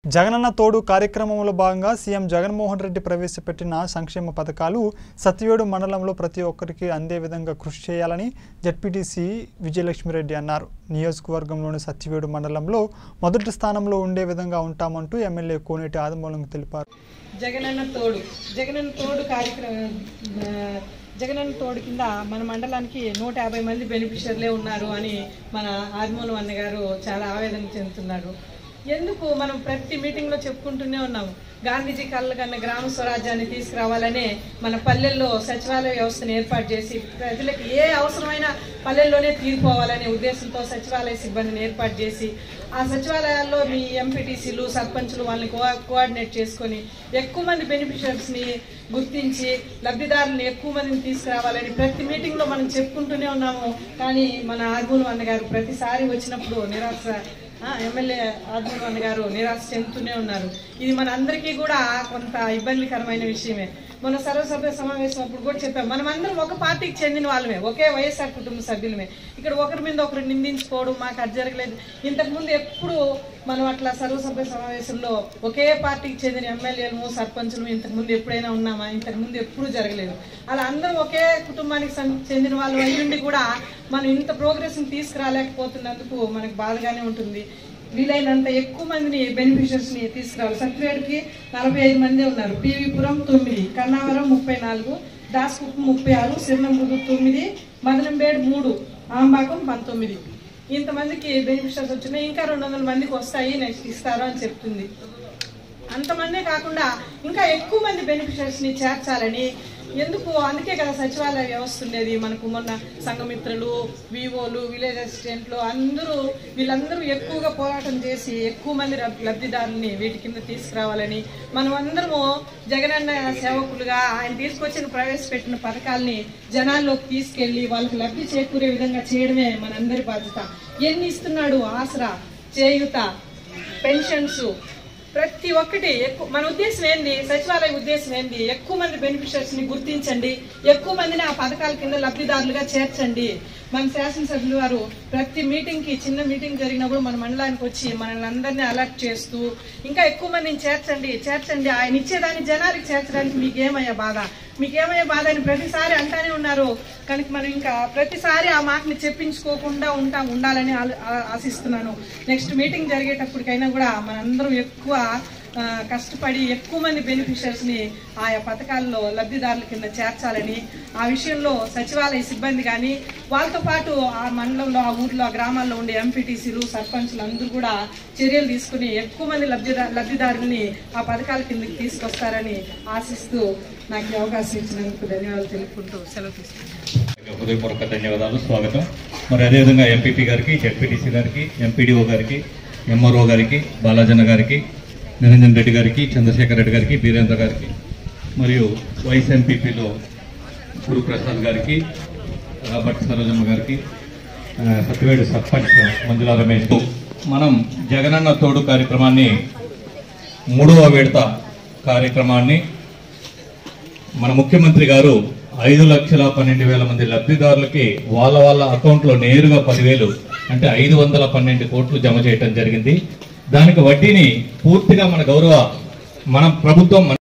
జగనన్న తోడు కార్యక్రమంలో భాగంగా సీఎం జగన్మోహన్ రెడ్డి ప్రవేశపెట్టిన సంక్షేమ పథకాలు సత్యవేడు మండలంలో ప్రతి ఒక్కరికి అందే విధంగా కృషి చేయాలని జడ్పీటీసీ విజయలక్ష్మిరెడ్డి అన్నారు నియోజకవర్గంలోని సత్యవేడు మండలంలో మొదటి స్థానంలో ఉండే విధంగా ఉంటామంటూ ఎమ్మెల్యే కోనేటి ఆదిమూలం తెలిపారు జగనన్న తోడు జగనన్న తోడు కార్యక్రమం ఆ, జగనన్న తోడు కింద మన మండలానికి నూట యాభై మంది బెనిఫిషియర్లే ఉన్నారు అని మన ఆదిమూలం అన్న గారు చాలా ఆవేదన చెందుతున్నారు ఎందుకు మనం ప్రతి మీటింగ్లో చెప్పుకుంటూనే ఉన్నాము గాంధీజీ కళ్ళ కన్నా గ్రామ స్వరాజ్యాన్ని తీసుకురావాలనే మన పల్లెల్లో సచివాలయ వ్యవస్థను ఏర్పాటు చేసి ప్రజలకు ఏ అవసరమైన పల్లెల్లోనే తీరిపోవాలనే ఉద్దేశంతో సచివాలయ సిబ్బందిని ఏర్పాటు చేసి ఆ సచివాలయాల్లో మీ ఎంపీటీసీలు సర్పంచులు వాళ్ళని కో కోఆర్డినేట్ చేసుకొని ఎక్కువ మంది బెనిఫిషియర్స్ని గుర్తించి లబ్ధిదారులను ఎక్కువ మందిని తీసుకురావాలని ప్రతి మీటింగ్లో మనం చెప్పుకుంటూనే ఉన్నాము కానీ మన ఆర్మూలు అన్నగారు ప్రతిసారి వచ్చినప్పుడు నిరాశ ఆ, ఎమ్మెల్యే ఆదిమూలం అన్న గారు నిరాశ చెందుతూనే ఉన్నారు ఇది మన అందరికీ కూడా కొంత ఇబ్బందికరమైన విషయమే మన సర్వసభ్య సమావేశం అప్పుడు కూడా చెప్పాం మనం అందరం ఒక పార్టీకి చెందిన వాళ్ళమే ఒకే వైఎస్ఆర్ కుటుంబ సభ్యులమే ఇక్కడ ఒకరి మీద ఒకరు నిందించుకోవడం మాకు అది జరగలేదు ఇంతకుముందు ఎప్పుడు మనం అట్లా సర్వసభ్య సమావేశంలో ఒకే పార్టీకి చెందిన ఎమ్మెల్యేలు సర్పంచులు ఇంతకుముందు ఎప్పుడైనా ఉన్నామా ఇంతకుముందు ఎప్పుడూ జరగలేదు అలా అందరం ఒకే కుటుంబానికి సం- చెందిన వాళ్ళు అయ్యుండి కూడా మనం ఇంత ప్రోగ్రెస్ని తీసుకురాలేకపోతున్నందుకు మనకు బాధగానే ఉంటుంది వీలైనంత ఎక్కువ మందిని బెనిఫిషియర్స్ని తీసుకురావాలి సత్యవేడుకి నలభై ఐదు మంది ఉన్నారు పివిపురం తొమ్మిది కన్నావరం ముప్పై నాలుగు దాస్కుప్పం ముప్పై ఆరు సిరినంబుదు తొమ్మిది మదనంబేడు మూడు ఆంబాకం పంతొమ్మిది ఇంతమందికి బెనిఫిషియర్స్ వచ్చినాయి ఇంకా రెండు వందల మందికి వస్తాయి నెక్స్ట్ ఇస్తారు అని చెప్తుంది అంతమందే కాకుండా ఇంకా ఎక్కువ మంది బెనిఫిషియర్స్ని చేర్చాలని ఎందుకు అందుకే కదా సచివాలయ వ్యవస్థ ఉండేది మనకు మొన్న సంఘమిత్రులు వివోలు విలేజ్ అసిస్టెంట్లు అందరూ వీళ్ళందరూ ఎక్కువగా పోరాటం చేసి ఎక్కువ మంది లబ్- లబ్ధిదారుల్ని వీటి కింద తీసుకురావాలని మనం అందరము జగనన్న సేవకులుగా ఆయన తీసుకొచ్చిన ప్రవేశపెట్టిన పథకాల్ని జనాల్లోకి తీసుకెళ్లి వాళ్ళకి లబ్ధి చేకూరే విధంగా చేయడమే మనందరి బాధ్యత ఎన్ని ఇస్తున్నాడు ఆసరా చేయుత పెన్షన్స్ ప్రతి ఒక్కటి ఎక్కువ మన ఉద్దేశం ఏంది సచివాలయ ఉద్దేశం ఏంది ఎక్కువ మంది బెనిఫిషియర్స్ ని గుర్తించండి ఎక్కువ మందిని ఆ పథకాల కింద లబ్ధిదారులుగా చేర్చండి మన శాసనసభ్యులు వారు ప్రతి మీటింగ్ కి చిన్న మీటింగ్ జరిగినప్పుడు మన మండలానికి వచ్చి మనల్ని అందరినీ అలర్ట్ చేస్తూ ఇంకా ఎక్కువ మందిని చేర్చండి చేర్చండి ఆయన ఇచ్చేదాన్ని జనానికి చేర్చడానికి మీకేమయ్యా బాధ మీకేమయ్యే బాధ అని ప్రతిసారి అంటానే ఉన్నారు కనుక మనం ఇంకా ప్రతిసారి ఆ మాటని చెప్పించుకోకుండా ఉంటాం ఉండాలని ఆలో- ఆ- ఆశిస్తున్నాను నెక్స్ట్ మీటింగ్ జరిగేటప్పటికైనా కూడా మనందరం ఎక్కువ ఆ, కష్టపడి ఎక్కువ మంది బెనిఫిషియర్స్ ని ఆయా పథకాల్లో లబ్ధిదారుల కింద చేర్చాలని ఆ విషయంలో సచివాలయ సిబ్బంది కానీ వాళ్ళతో పాటు ఆ మండలంలో ఆ ఊర్లో ఆ గ్రామాల్లో ఉండే ఎంపీటీసీలు సర్పంచ్లు అందరూ కూడా చర్యలు తీసుకుని ఎక్కువ మంది లబ్ధిదా లబ్ధిదారుల్ని ఆ పథకాల కిందకి తీసుకొస్తారని ఆశిస్తూ నాకు ఈ అవకాశం ఇచ్చినందుకు ధన్యవాదాలు తెలుపుకుంటూ సెలవు తీసుకుంటాను హృదయపూర్వక ధన్యవాదాలు స్వాగతం మరి అదేవిధంగా ఎంపీపీ గారికి జడ్పీటీసీ గారికి ఎంపీడీఓ గారికి ఎంఆర్ఓ గారికి బాలాజన్న గారికి నిరంజన్ రెడ్డి గారికి చంద్రశేఖర్ రెడ్డి గారికి బీరేంద్ర గారికి మరియు వైస్ ఎంపీపీలో గురుప్రసాద్ గారికి రాబర్ట్ సరోజమ్మ గారికి ఆ, సత్యవేడు సర్పంచ్ మంజులా రమేష్ మనం జగనన్న తోడు కార్యక్రమాన్ని మూడవ విడత కార్యక్రమాన్ని మన ముఖ్యమంత్రి గారు ఐదు లక్షల పన్నెండు వేల మంది లబ్ధిదారులకి వాళ్ళ వాళ్ళ అకౌంట్లో నేరుగా పదివేలు అంటే ఐదు వందల పన్నెండు కోట్లు జమ చేయటం జరిగింది దానికి వడ్డీని పూర్తిగా మన గౌరవ మన ప్రభుత్వం